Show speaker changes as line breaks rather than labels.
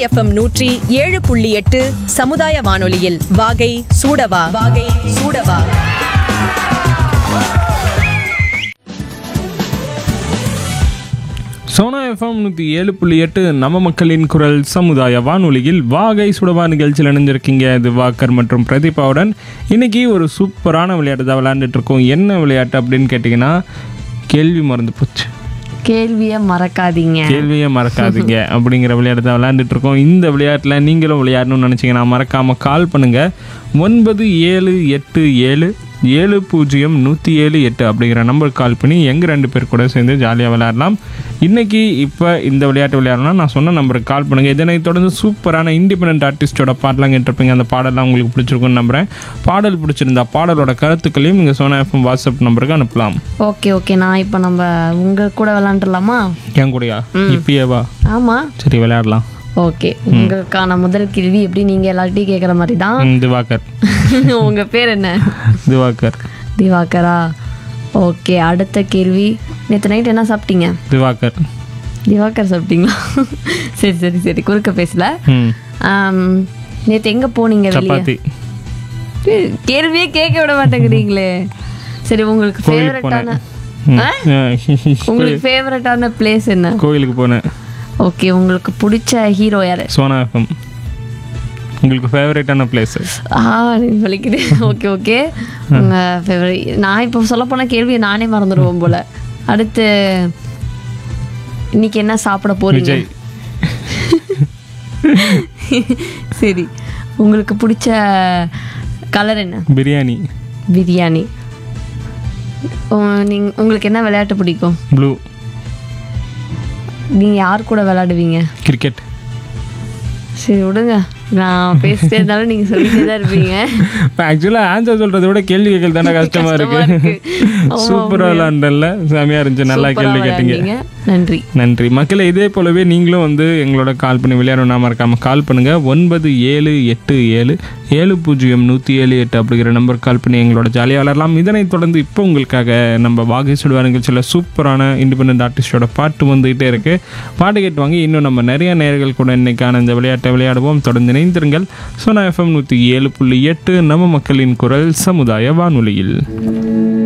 FM நூற்றி ஏழு புள்ளி எட்டு சமுதாய வானொலியில் வாகை சூடவா வாகை சூடவா
சோனா எஃப்எம் நூற்றி ஏழு புள்ளி எட்டு நம்ம மக்களின் குரல் சமுதாய வானொலியில் வாகை சுடவா நிகழ்ச்சியில் இணைஞ்சிருக்கீங்க இது வாக்கர் மற்றும் பிரதீபாவுடன் இன்னைக்கு ஒரு சூப்பரான விளையாட்டு தான் விளையாண்டுட்டு இருக்கோம் என்ன விளையாட்டு அப்படின்னு கேட்டிங்கன்னா கேள்வி மறந்து போச்சு
கேள்வியை மறக்காதீங்க
கேள்வியை மறக்காதீங்க அப்படிங்கிற விளையாட்டு தான் விளையாண்டுட்டு இருக்கோம் இந்த விளையாட்டில் நீங்களும் விளையாடணும்னு நினச்சிங்கன்னா மறக்காமல் கால் பண்ணுங்கள் ஒன்பது ஏழு எட்டு ஏழு ஏழு பூஜ்ஜியம் நூற்றி ஏழு எட்டு அப்படிங்கிற நம்பருக்கு கால் பண்ணி எங்கள் ரெண்டு பேர் கூட சேர்ந்து ஜாலியாக விளையாடலாம் இன்றைக்கி இப்போ இந்த விளையாட்டு விளையாடலாம் நான் சொன்ன நம்பருக்கு கால் பண்ணுங்கள் இதனை தொடர்ந்து சூப்பரான இண்டிபெண்ட் ஆர்டிஸ்டோட பாட்டெலாம் கேட்டிருப்பீங்க அந்த பாடலாம் உங்களுக்கு பிடிச்சிருக்குன்னு நம்புகிறேன் பாடல் பிடிச்சிருந்தா பாடலோட கருத்துக்களையும் நீங்கள் சோனா எஃப்எம் வாட்ஸ்அப் நம்பருக்கு அனுப்பலாம்
ஓகே ஓகே நான் இப்போ நம்ம உங்க கூட விளாண்டுலாமா
என் கூடயா இப்பயேவா
ஆமா
சரி விளையாடலாம்
ஓகே உங்களுக்கான முதல் கேள்வி எப்படி நீங்க எல்லார்ட்டையும் கேட்குற மாதிரி தான்
ம், திவாகர்
உங்க பேர் என்ன
திவாகர்
திவாகரா ஓகே அடுத்த கேள்வி நேற்று நைட் என்ன சாப்பிட்டீங்க
திவாகர்
திவாகர் சாப்பிட்டீங்களா சரி சரி சரி குறுக்க பேசல
ம்
நேற்று எங்க போனீங்க வெளியே
சப்பாத்தி
கேள்வியே கேட்க விட மாட்டேங்கிறீங்களே சரி உங்களுக்கு
கோயிலுக்கு
ஃபேவரட்டான
ம்.
உங்களுக்கு ஃபேவரட்டான பிளேஸ் என்ன
கோயிலுக்கு போனேன்
ஓகே உங்களுக்கு பிடிச்ச ஹீரோ யாரு
சோனா எஃப்எம் உங்களுக்கு ஃபேவரட்டான பிளேஸ்
ஆ வலிக்குது ஓகே ஓகே உங்க ஃபேவரட் நான் இப்போ சொல்ல போன கேள்வியை நானே மறந்துடுவோம் போல அடுத்து இன்னைக்கு என்ன சாப்பிட போறீங்க
விஜய்
சரி உங்களுக்கு பிடிச்ச கலர் என்ன
பிரியாணி
பிரியாணி உ- நீங்க உங்களுக்கு என்ன விளையாட்டு பிடிக்கும்
ப்ளூ
நீங்க யார் கூட விளையாடுவீங்க
கிரிக்கெட்
சரி விடுங்க நான் பேசிட்டே இருந்தாலும் நீங்க சொல்லிட்டே தான் இருப்பீங்க
ஆக்சுவலாக ஆன்சர் சொல்றதை விட கேள்வி கேட்கறது தானே கஷ்டமா இருக்கு
கஷ்டமா இருக்கு. ஆமா,
சூப்பராக விளாண்டல செமையா இருந்துச்சு நல்லா
சூப்பரா
கேள்வி கேட்டீங்க
விளையாண்டீங்க. நன்றி
நன்றி மக்களே இதே போலவே நீங்களும் வந்து எங்களோட கால் பண்ணி விளையாடணும்னா மறக்காம கால் பண்ணுங்க ஒன்பது ஏழு எட்டு ஏழு ஏழு பூஜ்ஜியம் நூற்றி ஏழு எட்டு அப்படிங்கிற நம்பர் கால் பண்ணி எங்களோட ஜாலியாக விளையாடலாம் இதனைத் தொடர்ந்து இப்போ உங்களுக்காக நம்ம வாகை சுடுவா நிகழ்ச்சியில் சூப்பரான இண்டிபெண்ட் ஆர்டிஸ்டோட பாட்டு வந்துகிட்டே இருக்கு பாட்டு கேட்டு வாங்கி இன்னும் நம்ம நிறைய நேர்கள் கூட இன்னைக்கான இந்த விளையாட்டை விளையாடுவோம் தொடர்ந்து இணைந்திருங்கள் சோனா எஃப்எம் நூற்றி ஏழு புள்ளி எட்டு நம்ம மக்களின் குரல் சமுதாய வானொலியில்